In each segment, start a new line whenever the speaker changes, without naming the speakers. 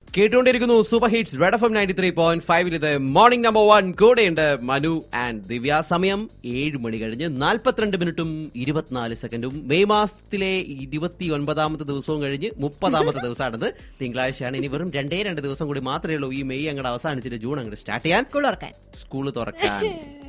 കേട്ടുകൊണ്ടിരിക്കുന്നു super hits red F M ninety three point ഫൈവിൽ ഇത് മോർണിംഗ് നമ്പർ വൺ കൂടെയുണ്ട് മനു ആൻഡ് ദിവ്യ സമയം ഏഴ് മണി കഴിഞ്ഞ് നാൽപ്പത്തിരണ്ട് മിനിറ്റും ഇരുപത്തിനാല് സെക്കൻഡും മെയ് മാസത്തിലെ ഇരുപത്തി ഒൻപതാമത്തെ ദിവസവും കഴിഞ്ഞ് മുപ്പതാമത്തെ ദിവസമാണിത് തിങ്കളാഴ്ചയാണ് ഇനി വെറും രണ്ടേ രണ്ട് ദിവസം കൂടി മാത്രമേ ഉള്ളൂ ഈ മെയ് അങ്ങോട്ട് അവസാനിച്ചിട്ട് ജൂൺ അങ്ങോട്ട് സ്റ്റാർട്ട് ചെയ്യാൻ
സ്കൂൾ തുറക്കാൻ
സ്കൂള് തുറക്കാൻ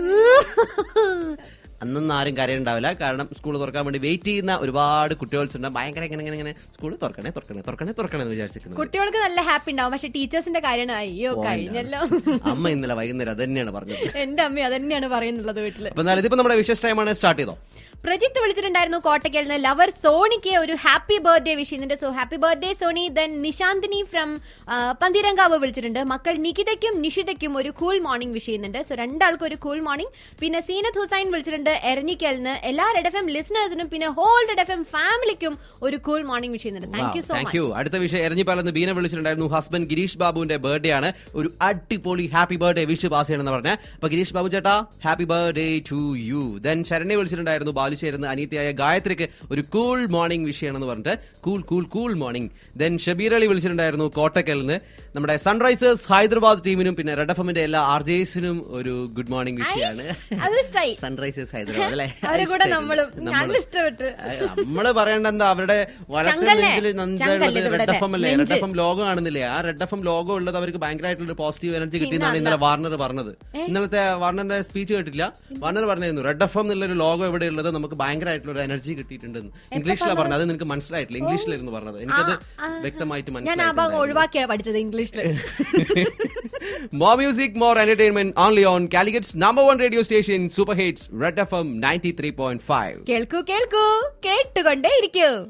അന്നൊന്നും ആരും കരയുണ്ടാവില്ല കാരണം സ്കൂൾ തുറക്കാൻ വേണ്ടി വെയിറ്റ് ചെയ്യുന്ന ഒരുപാട് കുട്ടികൾസുണ്ട് ഭയങ്കര ഇങ്ങനെ ഇങ്ങനെ ഇങ്ങനെ സ്കൂൾ തുറക്കണേ തുറക്കണേ തുറക്കണേ തുറക്കണേ എന്ന് വിചാരിച്ചിരിക്കുന്നത്
കുട്ടികൾക്ക് നല്ല ഹാപ്പി ഉണ്ടാവും പക്ഷെ ടീച്ചേഴ്സിന്റെ കാര്യമാണ് അയ്യോ കഴിഞ്ഞല്ലോ
അമ്മ ഇന്നലെ വൈകുന്നേരം അത് തന്നെയാണ് പറഞ്ഞത്
എന്റെ അമ്മ അതന്നെയാണ് പറയുന്നുള്ളത് വീട്ടില്
അപ്പൊ എന്നാലും ഇതിപ്പോ നമ്മുടെ വിഷസ് ടൈമാണ് സ്റ്റാർട്ട് ചെയ്തോ
പ്രജിത്ത് വിളിച്ചിട്ടുണ്ടായിരുന്നു കോട്ടയ്ക്കൽ നിന്ന് ലവർ സോണിക്ക് ഒരു ഹാപ്പി ബർത്ത്ഡേ വിഷ് ചെയ്യുന്നുണ്ട് so happy birthday Soni then Nishanthini from Panthirankavu വിളിച്ചിട്ടുണ്ട് മക്കൾ നികിതയ്ക്കും നിഷിതയ്ക്കും ഒരു കൂൾ മോർണിംഗ് വിഷ് ചെയ്യുന്നുണ്ട് സോ രണ്ടാൾക്കും ഒരു കൂൾ മോർണിംഗ് പിന്നെ സീനത്ത് ഹുസൈൻ വിളിച്ചിട്ടുണ്ട് എരഞ്ഞിക്കൽ നിന്ന് എല്ലാ റെഡ് എഫ് എം ലിസണേഴ്സിനും പിന്നെ ഹോൾ റെഡ് എഫ് എം ഫാമിലിക്കും ഒരു കൂൾ മോർണിംഗ് വിഷ് ചെയ്യുന്നുണ്ട് thank you so
thank
much
you അടുത്ത വിഷയം എരഞ്ഞിപ്പാലെന്ന് ബീന വിളിച്ചിട്ടുണ്ടായിരുന്നു ഹസ്ബൻഡ് ഗിരീഷ് ബാബുവിന്റെ ബർത്ത്ഡേ ആണ് ഒരു അടിപൊളി ഹാപ്പി ബർത്ത്ഡേ വിഷ് പാസ് ചെയ്യണമെന്ന് പറഞ്ഞ അപ്പൊ ഗിരീഷ് ബാബു ചേട്ടാ happy birthday to you then Saranya വിളിച്ചിട്ടുണ്ടായിരുന്നു ബാലുശ്ശേരുന്ന് അനീതിയായ ഗായത്രിക്ക് ഒരു കൂൾ മോർണിംഗ് വിഷ് ചെയ്യണമെന്ന് പറഞ്ഞിട്ട് cool cool cool morning then Shabeer Ali വിളിച്ചിട്ടുണ്ടായിരുന്നു കോട്ടക്കലിൽ നിന്ന് നമ്മുടെ സൺറൈസേഴ്സ് ഹൈദരാബാദ് ടീമിനും പിന്നെ റെഡ് എഫ് എമ്മിന്റെ എല്ലാ ആർ ജെസിനും ഒരു ഗുഡ് മോർണിംഗ് വിഷയാണ്
അത് ഇഷ്ടായി
സൺറൈസേഴ്സ് ഹൈദരാബാദ് അല്ലേ
അവരെ കൂടെ
ഇഷ്ടായി.
നമ്മളും നല്ല
നമ്മളും.
ഇഷ്ടപ്പെട്ടു
നമ്മള് പറയേണ്ട എന്താ അവരുടെ വലത്തെ
ചങ്കല്ലേ?
നെഞ്ചിൽ
ചങ്കല്ലേ
നന്ദുള്ളത്
ഇവിടെ
റെഡ് എഫ് എം അല്ലേ
നെഞ്ച്.
റെഡ് എഫ് എം ലോഗോ കാണുന്നില്ലേ ആ റെഡ് എഫ് എം ലോഗോ ഉള്ളത് അവർക്ക് ഭയങ്കരമായിട്ടുള്ള പോസിറ്റീവ് എനർജി കിട്ടിയെന്നാണ്
പിന്നെ
ഇന്നലെ വാർണർ പറഞ്ഞത് ഇന്നലത്തെ വാർണറിന്റെ സ്പീച്ച് കേട്ടില്ല വാർണർ പറഞ്ഞിരുന്നു റെഡ് എഫ് എം എന്നുള്ളൊരു ലോഗോ എവിടെ ഉള്ളത് നമുക്ക് ഭയങ്കരമായിട്ടുള്ള ഒരു എനർജി കിട്ടിയിട്ടുണ്ടെന്ന് ഇംഗ്ലീഷിലാണ് പറഞ്ഞത് അത് നിനക്ക് മനസ്സിലായിട്ടില്ല ഇംഗ്ലീഷിലായിരുന്നു പറഞ്ഞത് എനിക്കത് വ്യക്തമായിട്ട്
ഞാൻ ആ ഭാഗം
മനസ്സിലായി
ഒഴിവാക്കിയാ പഠിച്ചത് ഇംഗ്ലീഷില്
more music, more entertainment only on Calicutt's number one radio station, Super Hits, Red FM 93.5.
കേൾക്കൂ കേൾക്കൂ കേട്ടുകൊണ്ടേ ഇരിക്കൂ